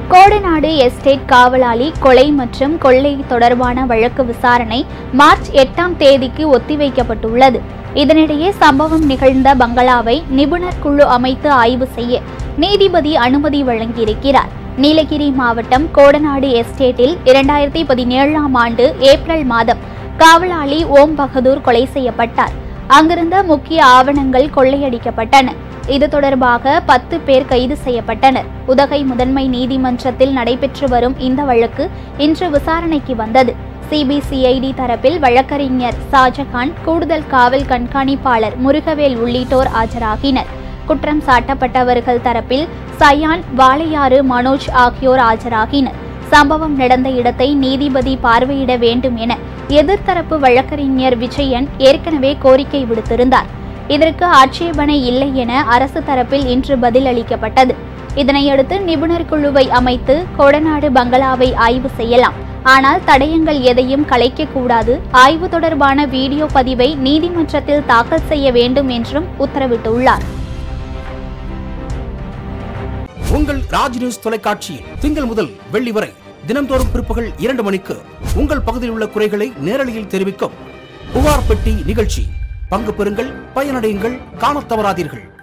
Kodanad estate காவலாளி கொலை மற்றும் கொள்ளை தொடர்பான வழக்கு விசாரணை மார்ச் எட்டாம் தேதிக்கு ஒத்திவைக்கப்பட்டுள்ளது இதனிடையே சம்பவம் நிகழ்ந்த பங்களாவை நிபுணர் குழு அமைத்து ஆய்வு செய்ய நீதிபதி அனுமதி வழங்கியிருக்கிறார் நீலகிரி மாவட்டம் கோடநாடு எஸ்டேட்டில் இரண்டாயிரத்தி பதினேழாம் ஆண்டு ஏப்ரல் மாதம் காவலாளி ஓம் பகதூர் கொலை செய்யப்பட்டார் அங்கிருந்த முக்கிய ஆவணங்கள் கொள்ளையடிக்கப்பட்டன இது தொடர்பாக பத்து பேர் கைது செய்யப்பட்டனர் உதகை முதன்மை நீதிமன்றத்தில் நடைபெற்று வரும் இந்த வழக்கு இன்று விசாரணைக்கு வந்தது சிபிசிஐடி தரப்பில் வழக்கறிஞர் ஷாஜகான் கூடுதல் காவல் கண்காணிப்பாளர் முருகவேல் உள்ளிட்டோர் ஆஜராகினர் குற்றம் சாட்டப்பட்டவர்கள் தரப்பில் சயான் வாளையாறு மனோஜ் ஆகியோர் ஆஜராகினர் சம்பவம் நடந்த இடத்தை நீதிபதி பார்வையிட வேண்டும் என எதிர்த்தரப்பு வழக்கறிஞர் விஜயன் ஏற்கனவே கோரிக்கை விடுத்திருந்தார் இதற்கு ஆட்சேபனை இல்லை என அரசு தரப்பில் இன்று பதில் அளிக்கப்பட்டது இதனையடுத்து நிபுணர் குழுவை அமைத்து கொடநாடு பங்களாவை ஆய்வு செய்யலாம் ஆனால் தடயங்கள் எதையும் கலைக்கக்கூடாது ஆய்வு தொடர்பான வீடியோ பதிவை நீதிமன்றத்தில் தாக்கல் செய்ய வேண்டும் என்றும் உத்தரவிட்டுள்ளார் உங்கள் ராஜ் நியூஸ் தொலைக்காட்சியில் திங்கள் முதல் வெள்ளி வரை தினம்தோறும் பிற்பகல் இரண்டு மணிக்கு உங்கள் பகுதியில் உள்ள குறைகளை நேரலையில் தெரிவிக்கும் புகார் பெட்டி நிகழ்ச்சி பங்கு பெறுங்கள் பயனடையுங்கள் காணத் தவறாதீர்கள்